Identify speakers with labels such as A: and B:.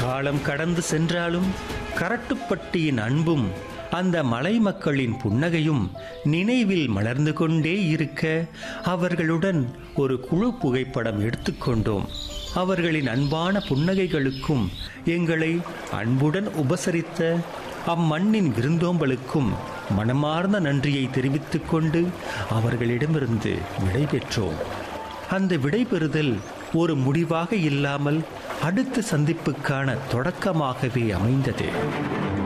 A: காலம் கடந்து சென்றாலும் கரட்டுப்பட்டியின் அன்பும் அந்த மலை மக்களின் புன்னகையும் நினைவில் மலர்ந்து கொண்டே இருக்க அவர்களுடன் ஒரு குழு புகைப்படம் எடுத்துக்கொண்டோம் அவர்களின் அன்பான புன்னகைகளுக்கும் எங்களை அன்புடன் உபசரித்த அம்மண்ணின் விருந்தோம்பலுக்கும் மனமார்ந்த நன்றியை தெரிவித்துக் கொண்டு அவர்களிடமிருந்து விடைபெற்றோம் அந்த விடைபெறுதல் ஒரு முடிவாக இல்லாமல் அடுத்த சந்திப்புக்கான தொடக்கமாகவே அமைந்தது